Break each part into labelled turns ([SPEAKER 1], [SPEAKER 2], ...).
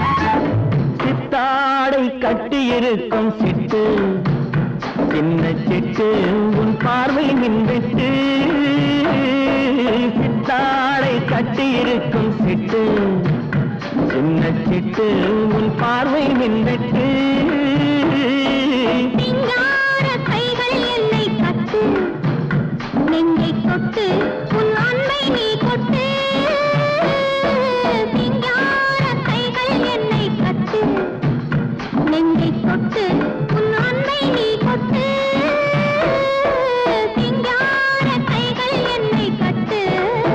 [SPEAKER 1] சித்தாடை கட்டியிருக்கும் சிட்டு சின்ன சிட்டு உன் பார்வை மின்வெட்டு சித்தாடை கட்டியிருக்கும் சிட்டு சின்ன சிட்டு உன் பார்வை மின்வெட்டு
[SPEAKER 2] சிங்கார கைகள் என்னை கட்டு நெஞ்சை தொட்டு உன் அன்பை நீ கொட்டு சிங்கார கைகள் என்னை கட்டு நெஞ்சை தொட்டு உன் அன்பை நீ கொட்டு சிங்கார கைகள் என்னை கட்டு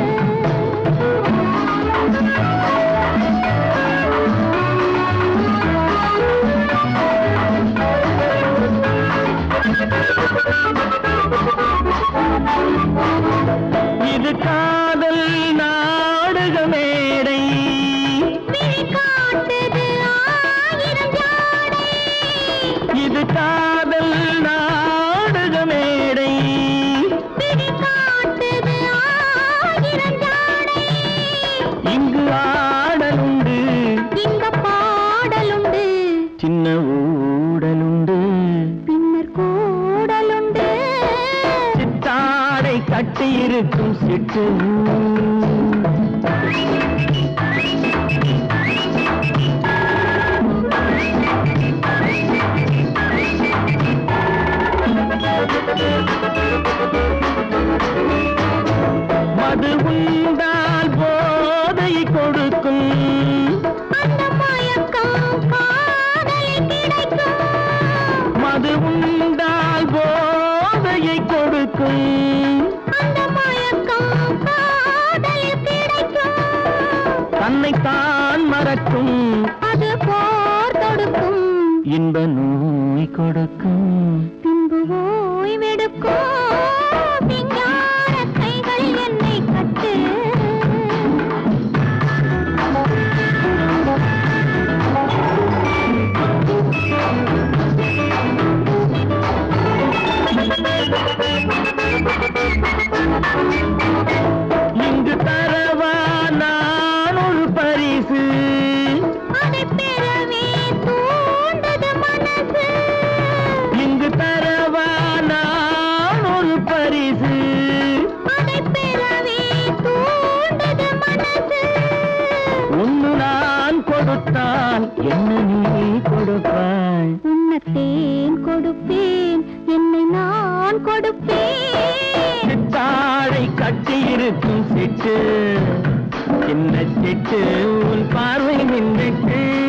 [SPEAKER 1] இது காதல் நாடக மேடை
[SPEAKER 2] விழி காட்டுது ஆயிரம் ஜாடை
[SPEAKER 1] இது காதல் நாடக மேடை
[SPEAKER 2] விழி காட்டுது ஆயிரம் ஜாடை
[SPEAKER 1] இங்கு ஆடலுண்டு
[SPEAKER 2] இங்க பாடலுண்டு
[SPEAKER 1] சின்ன ஊடலுண்டு
[SPEAKER 2] பின்னர் கூடலுண்டு
[SPEAKER 1] சித்தாடை கட்டியிருக்கும் சிட்டு மது உண்டால் போதை கொடுக்கும்
[SPEAKER 2] அந்த மயக்கம் காதலில் கிடைக்கும்
[SPEAKER 1] மது உண்டால் போதையை கொடுக்கும்
[SPEAKER 2] அந்த மயக்கம் காதலில் கிடைக்கும்
[SPEAKER 1] தன்னைத்தான் மறக்கும்
[SPEAKER 2] அது போர் தொடுக்கும்
[SPEAKER 1] இன்ப நோய் கொடுக்கும்
[SPEAKER 2] பின்பு ஓய்வெடுக்கும் சிங்கார கைகள் என்னை கட்டு
[SPEAKER 1] இங்கு தரவா நான் ஒரு பரிசு
[SPEAKER 2] அதை பெறவே தூண்டது மனசு
[SPEAKER 1] இங்கு தரவா நான் ஒரு பரிசு
[SPEAKER 2] அதை பெறவே தூண்டது மனசு
[SPEAKER 1] ஒன்று நான் கொடுத்தால் என்ன நீ கொடுப்பாய்
[SPEAKER 2] உன்னத்தேன் கொடுப்பேன் என்னை நான் கொடுப்பேன்
[SPEAKER 1] சித்தாடை கட்டியிருக்கும் சிட்டு சின்ன சிட்டு உன் பார்வை மின்விட்டு